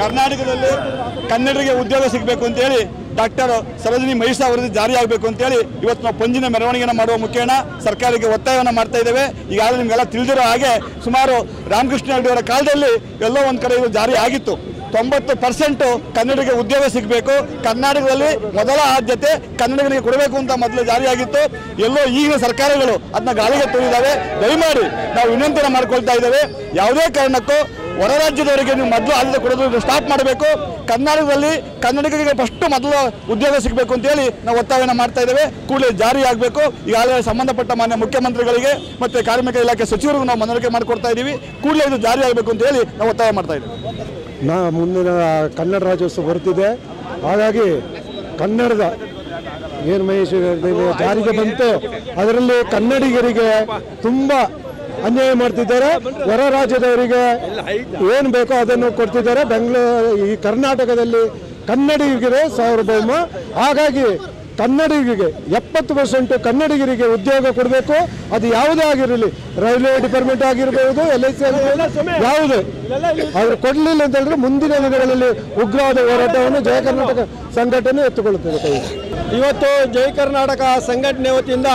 ಕರ್ನಾಟಕದಲ್ಲಿ ಕನ್ನಡರಿಗೆ ಉದ್ಯೋಗ ಸಿಗಬೇಕು ಅಂತೇಳಿ ಡಾಕ್ಟರ್ ಸರೋಜಿನಿ ಮಹಿಷಾ ವರದಿ ಜಾರಿ ಆಗಬೇಕು ಅಂತೇಳಿ ಇವತ್ತು ನಾವು ಪಂಜಿನ ಮೆರವಣಿಗೆನ ಮಾಡುವ ಮುಖೇನ ಸರ್ಕಾರಕ್ಕೆ ಒತ್ತಾಯವನ್ನು ಮಾಡ್ತಾ ಇದ್ದೇವೆ ಈಗಾಗಲೇ ನಿಮಗೆಲ್ಲ ತಿಳಿದಿರೋ ಹಾಗೆ ಸುಮಾರು ರಾಮಕೃಷ್ಣ ಹೆಗಡೆ ಅವರ ಕಾಲದಲ್ಲಿ ಎಲ್ಲೋ ಒಂದು ಕಡೆ ಇದು ಜಾರಿ ಆಗಿತ್ತು ತೊಂಬತ್ತು ಪರ್ಸೆಂಟು ಕನ್ನಡಿಗರಿಗೆ ಉದ್ಯೋಗ ಸಿಗಬೇಕು ಕರ್ನಾಟಕದಲ್ಲಿ ಮೊದಲ ಆದ್ಯತೆ ಕನ್ನಡಿಗರಿಗೆ ಕೊಡಬೇಕು ಅಂತ ಮೊದಲು ಜಾರಿಯಾಗಿತ್ತು ಎಲ್ಲೋ ಈಗಿನ ಸರ್ಕಾರಗಳು ಅದನ್ನ ಗಾಳಿಗೆ ತೂರಿದ್ದಾವೆ ದಯಮಾಡಿ ನಾವು ವಿನಂತಿನ ಮಾಡ್ಕೊಳ್ತಾ ಇದ್ದೇವೆ ಯಾವುದೇ ಕಾರಣಕ್ಕೂ ಹೊರ ರಾಜ್ಯದವರಿಗೆ ನೀವು ಮೊದಲು ಆದ್ಯತೆ ಕೊಡೋದು ಸ್ಟಾಪ್ ಮಾಡಬೇಕು ಕರ್ನಾಟಕದಲ್ಲಿ ಕನ್ನಡಿಗರಿಗೆ ಫಸ್ಟ್ ಮೊದಲು ಉದ್ಯೋಗ ಸಿಗಬೇಕು ಅಂತೇಳಿ ನಾವು ಒತ್ತಾಯನ ಮಾಡ್ತಾ ಇದ್ದೇವೆ ಕೂಡಲೇ ಜಾರಿ ಆಗಬೇಕು ಈಗಾಗಲೇ ಸಂಬಂಧಪಟ್ಟ ಮಾನ್ಯ ಮುಖ್ಯಮಂತ್ರಿಗಳಿಗೆ ಮತ್ತೆ ಕಾರ್ಮಿಕ ಇಲಾಖೆ ಸಚಿವರಿಗೂ ನಾವು ಮನವರಿಕೆ ಮಾಡಿಕೊಡ್ತಾ ಇದ್ದೀವಿ ಕೂಡಲೇ ಇದು ಜಾರಿ ಆಗಬೇಕು ಅಂತ ಹೇಳಿ ನಾವು ಒತ್ತಾಯ ಮಾಡ್ತಾ ಇದ್ದೇವೆ ನಾ ಮುಂದಿನ ಕನ್ನಡ ರಾಜ್ಯೋತ್ಸವ ಬರ್ತಿದೆ ಹಾಗಾಗಿ ಕನ್ನಡದ ಏನು ಮಹೇಶ್ ಹೇಳಿದ ಜಾರಿಗೆ ಬಂತು ಅದರಲ್ಲಿ ಕನ್ನಡಿಗರಿಗೆ ತುಂಬ ಅನ್ಯಾಯ ಮಾಡ್ತಿದ್ದಾರೆ ಹೊರ ರಾಜ್ಯದವರಿಗೆ ಏನು ಬೇಕೋ ಅದನ್ನು ಕೊಡ್ತಿದ್ದಾರೆ ಬೆಂಗಳೂರು ಈ ಕರ್ನಾಟಕದಲ್ಲಿ ಕನ್ನಡಿಗರಿಗೆ ಸಾರ್ವಭೌಮ ಹಾಗಾಗಿ ಕನ್ನಡಿಗರಿಗೆ ಎಪ್ಪತ್ತು ಪರ್ಸೆಂಟ್ ಕನ್ನಡಿಗರಿಗೆ ಉದ್ಯೋಗ ಕೊಡಬೇಕು ಅದು ಯಾವುದೇ ಆಗಿರಲಿ ರೈಲ್ವೆ ಡಿಪಾರ್ಟ್ಮೆಂಟ್ ಆಗಿರ್ಬೋದು ಎಲ್ ಐ ಸಿ ಆಗಿರ್ಬೋದು ಯಾವುದೇ ಆದ್ರೆ ಕೊಡಲಿಲ್ಲ ಅಂತ ಹೇಳಿದ್ರೆ ಮುಂದಿನ ದಿನಗಳಲ್ಲಿ ಉಗ್ರವಾದ ಹೋರಾಟವನ್ನು ಜಯ ಕರ್ನಾಟಕ ಸಂಘಟನೆ ಎತ್ತುಕೊಳ್ಳುತ್ತದೆ ಕೈ ಇವತ್ತು ಜೈ ಕರ್ನಾಟಕ ಸಂಘಟನೆ ವತಿಯಿಂದ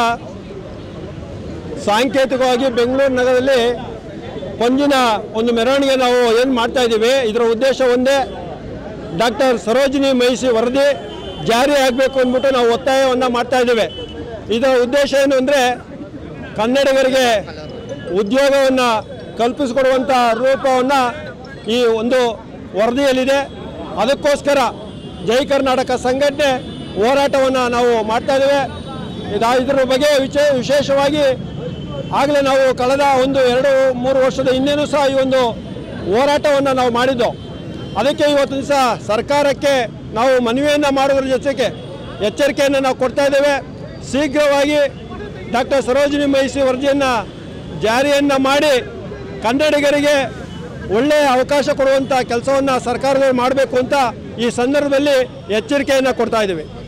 ಸಾಂಕೇತಿಕವಾಗಿ ಬೆಂಗಳೂರು ನಗರದಲ್ಲಿ ಪಂಜಿನ ಒಂದು ಮೆರವಣಿಗೆ ನಾವು ಏನು ಮಾಡ್ತಾ ಇದ್ದೀವಿ ಇದರ ಉದ್ದೇಶ ಒಂದೇ ಡಾಕ್ಟರ್ ಸರೋಜಿನಿ ಮಹಿಷಿ ವರದಿ ಜಾರಿ ಆಗಬೇಕು ಅಂದ್ಬಿಟ್ಟು ನಾವು ಒತ್ತಾಯವನ್ನು ಮಾಡ್ತಾ ಇದ್ದೇವೆ ಇದರ ಉದ್ದೇಶ ಏನು ಅಂದರೆ ಕನ್ನಡಿಗರಿಗೆ ಉದ್ಯೋಗವನ್ನು ಕಲ್ಪಿಸಿಕೊಡುವಂಥ ರೂಪವನ್ನು ಈ ಒಂದು ವರದಿಯಲ್ಲಿದೆ ಅದಕ್ಕೋಸ್ಕರ ಜೈ ಕರ್ನಾಟಕ ಸಂಘಟನೆ ಹೋರಾಟವನ್ನು ನಾವು ಮಾಡ್ತಾ ಇದ್ದೇವೆ ಇದು ಇದರ ಬಗ್ಗೆ ವಿಚೇ ವಿಶೇಷವಾಗಿ ಆಗಲೇ ನಾವು ಕಳೆದ ಒಂದು ಎರಡು ಮೂರು ವರ್ಷದ ಹಿಂದೆನೂ ಸಹ ಈ ಒಂದು ಹೋರಾಟವನ್ನು ನಾವು ಮಾಡಿದ್ದು ಅದಕ್ಕೆ ಇವತ್ತು ದಿವಸ ಸರ್ಕಾರಕ್ಕೆ ನಾವು ಮನವಿಯನ್ನು ಮಾಡುವುದರ ಜೊತೆಗೆ ಎಚ್ಚರಿಕೆಯನ್ನು ನಾವು ಕೊಡ್ತಾ ಇದ್ದೇವೆ ಶೀಘ್ರವಾಗಿ ಡಾಕ್ಟರ್ ಸರೋಜಿನಿ ಮಹಿಷಿ ವರದಿಯನ್ನು ಜಾರಿಯನ್ನು ಮಾಡಿ ಕನ್ನಡಿಗರಿಗೆ ಒಳ್ಳೆಯ ಅವಕಾಶ ಕೊಡುವಂಥ ಕೆಲಸವನ್ನು ಸರ್ಕಾರದವರು ಮಾಡಬೇಕು ಅಂತ ಈ ಸಂದರ್ಭದಲ್ಲಿ ಎಚ್ಚರಿಕೆಯನ್ನು ಕೊಡ್ತಾ ಇದ್ದೇವೆ